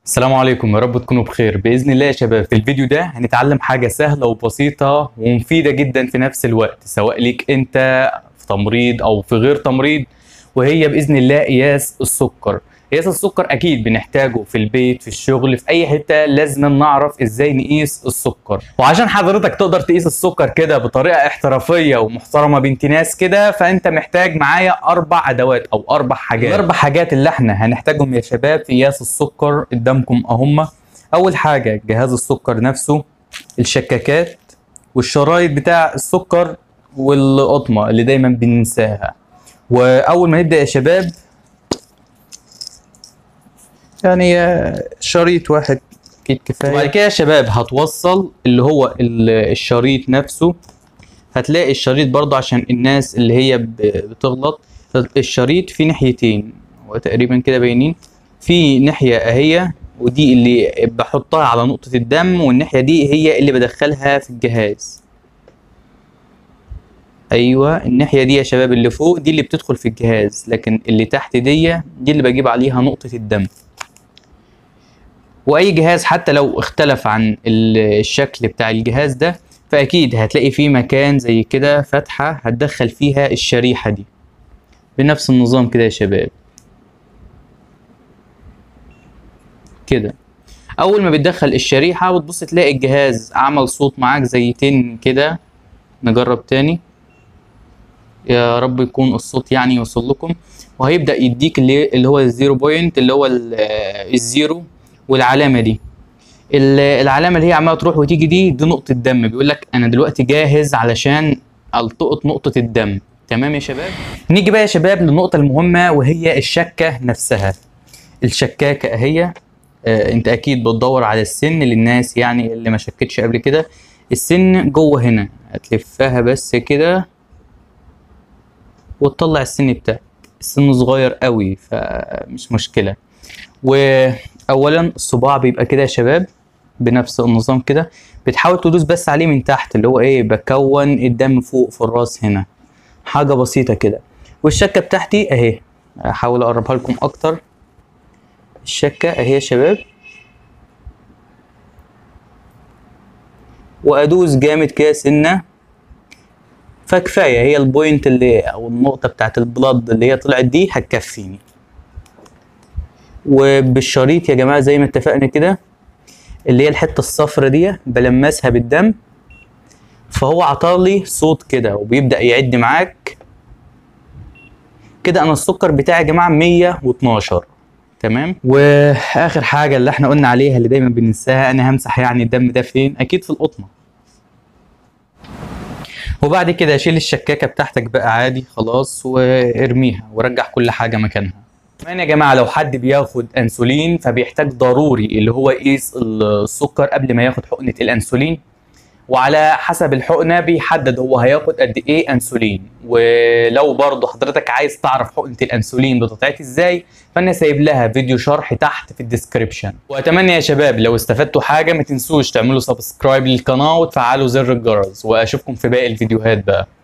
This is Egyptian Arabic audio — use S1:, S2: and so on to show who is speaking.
S1: السلام عليكم يا رب تكونوا بخير باذن الله يا شباب في الفيديو ده هنتعلم حاجه سهله وبسيطه ومفيده جدا في نفس الوقت سواء ليك انت في تمريض او في غير تمريض وهي باذن الله قياس السكر قياس السكر اكيد بنحتاجه في البيت في الشغل في اي حته لازم نعرف ازاي نقيس السكر وعشان حضرتك تقدر تقيس السكر كده بطريقه احترافيه ومحترمه بنت ناس كده فانت محتاج معايا اربع ادوات او اربع حاجات الاربع حاجات اللي احنا هنحتاجهم يا شباب في قياس السكر قدامكم اهم اول حاجه جهاز السكر نفسه الشكاكات والشرايط بتاع السكر والقطمه اللي دايما بننساها واول ما نبدا يا شباب يعني آه، شريط واحد اكيد كفايه وبعد كده يا شباب هتوصل اللي هو ال- الشريط نفسه هتلاقي الشريط برضه عشان الناس اللي هي ب- بتغلط الشريط فيه ناحيتين وتقريبا كده باينين في ناحيه اهي ودي اللي بحطها على نقطه الدم والناحيه دي هي اللي بدخلها في الجهاز ايوه الناحيه دي يا شباب اللي فوق دي اللي بتدخل في الجهاز لكن اللي تحت دي دي اللي بجيب عليها نقطه الدم واي جهاز حتى لو اختلف عن ال- الشكل بتاع الجهاز ده فاكيد هتلاقي فيه مكان زي كده فتحه هتدخل فيها الشريحه دي بنفس النظام كده يا شباب كده اول ما بتدخل الشريحه بتبص تلاقي الجهاز عمل صوت معاك زي تن كده نجرب تاني يا رب يكون الصوت يعني يوصل لكم وهيبدا يديك اللي اللي هو الزيرو بوينت اللي هو ال- آه، الزيرو والعلامه دي ال- العلامه اللي هي عماله تروح وتيجي دي دي نقطه دم بيقول لك انا دلوقتي جاهز علشان التقط نقطه الدم تمام يا شباب نيجي بقى يا شباب للنقطه المهمه وهي الشكه نفسها الشكاكه اهي آه، انت اكيد بتدور على السن للناس يعني اللي ما شكتش قبل كده السن جوه هنا هتلفها بس كده وتطلع السن بتاعك السن صغير قوي فمش مشكله واولا الصباع بيبقى كده يا شباب بنفس النظام كده بتحاول تدوس بس عليه من تحت اللي هو ايه بكون الدم فوق في الراس هنا حاجه بسيطه كده والشكه بتاعتي اهي احاول اقربها لكم اكتر الشكه اهي يا شباب وادوس جامد كده سنه فكفايه هي البوينت اللي او النقطه بتاعت البلد اللي هي طلعت دي هتكفيني وبالشريط يا جماعه زي ما اتفقنا كده اللي هي الحته الصفرا دي بلمسها بالدم فهو عطالي صوت كده وبيبدا يعد معاك كده انا السكر بتاعي يا جماعه 112 تمام واخر حاجه اللي احنا قلنا عليها اللي دايما بننساها انا همسح يعني الدم ده فين اكيد في القطنه وبعد كده شيل الشكاكه بتاعتك بقى عادي خلاص وارميها ورجع كل حاجه مكانها كمان يا جماعه لو حد بياخد انسولين فبيحتاج ضروري اللي هو يقيس السكر قبل ما ياخد حقنه الانسولين وعلى حسب الحقنه بيحدد هو هياخد قد ايه انسولين ولو برضه حضرتك عايز تعرف حقنه الانسولين بتتعطي ازاي فانا سايب لها فيديو شرح تحت في الديسكريبشن واتمنى يا شباب لو استفدتوا حاجه ما تنسوش تعملوا سبسكرايب للقناه وتفعلوا زر الجرس واشوفكم في باقي الفيديوهات بقى